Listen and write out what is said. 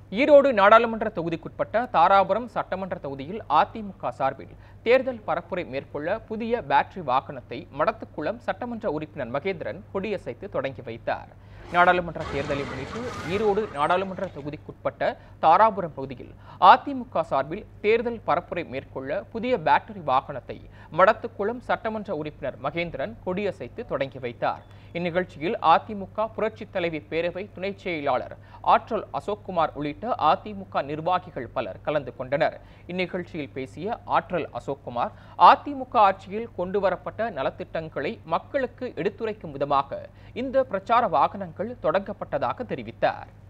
ஈரோடு நாடாளுமன்ற தொகுதிக்குட்பட்ட தாராபுரம் சட்டமன்ற தொகுதியில் அதிமுக சார்பில் தேர்தல் பரப்புரை மேற்கொள்ள புதிய பேட்டரி வாகனத்தை மடத்துக்குளம் சட்டமன்ற உறுப்பினர் மகேந்திரன் கொடியசைத்து தொடங்கி வைத்தார் நாடாளுமன்ற தேர்தலை முன்னிட்டு ஈரோடு நாடாளுமன்ற தொகுதிக்குட்பட்ட தாராபுரம் பகுதியில் அதிமுக சார்பில் தேர்தல் பரப்புரை மேற்கொள்ள புதிய பேட்டரி வாகனத்தை மடத்துக்குளம் சட்டமன்ற உறுப்பினர் மகேந்திரன் கொடியசைத்து தொடங்கி வைத்தார் இந்நிகழ்ச்சியில் அதிமுக புரட்சித் தலைவி பேரவை துணைச் செயலாளர் ஆற்றல் அசோக்குமார் உள்ளிட்ட அதிமுக நிர்வாகிகள் பலர் கலந்து கொண்டனர் இந்நிகழ்ச்சியில் பேசிய ஆற்றல் அசோக்குமார் அதிமுக ஆட்சியில் கொண்டுவரப்பட்ட நலத்திட்டங்களை மக்களுக்கு எடுத்துரைக்கும் விதமாக இந்த பிரச்சார வாகனங்கள் தொடங்கப்பட்டதாக தெரிவித்தார்